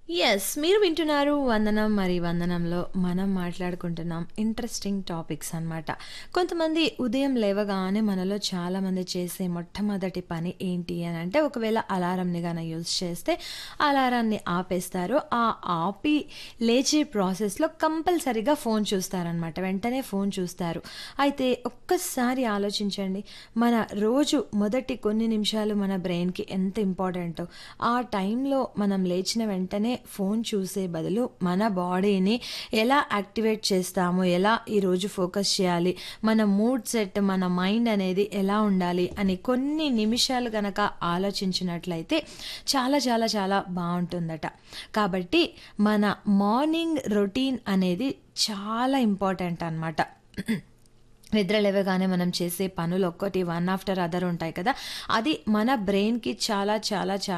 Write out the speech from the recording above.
Yes. మీరు వింటున్నారు 'వందనం' మరి 'వందనంలో' మనం మాట్లాడుకుంటున్నాం ఇంట్రెస్టింగ్ టాపిక్స్ అనమాట. కొంతమంది ఉదయం లేవగానే మనలో చాలామంది చేసే మొట్టమొదటి పని ఏంటి అనంటే ఒకవేళ అలారంని గాన యూజ్ చేస్తే అలారాన్ని ఆపేస్తారు. ఆ ఆపి లేచే ప్రాసెస్‌లో కంపల్సరీగా ఫోన్ చూస్తారనమాట. వెంటనే ఫోన్ చూస్తారు. అయితే ఒక్కసారి ఆలోచించండి. మన రోజు మొదటి కొన్ని నిమిషాలు మన బ్రెయిన్‌కి ఎంత ఇంపార్టెంటో ఆ టైంలో మనం లేచిన వెంటనే ఫోన్ చూసే బదులు మన బాడీని ఎలా యాక్టివేట్ చేస్తాము, ఎలా ఈరోజు ఫోకస్ చేయాలి, మన మూడ్ సెట్, మన మైండ్ అనేది ఎలా ఉండాలి అని కొన్ని నిమిషాలు గనక ఆలోచించినట్లయితే చాలా చాలా చాలా బావుంటుందట. కాబట్టి మన మార్నింగ్ రొటీన్ అనేది చాలా ఇంపార్టెంట్ అనమాట. నిద్ర లేవగానే మనం చేసే పనులు ఒక్కటి వన్ ఆఫ్టర్ అదర్ ఉంటాయి కదా! అది మన బ్రెయిన్‌కి చాలా చాలా చాలా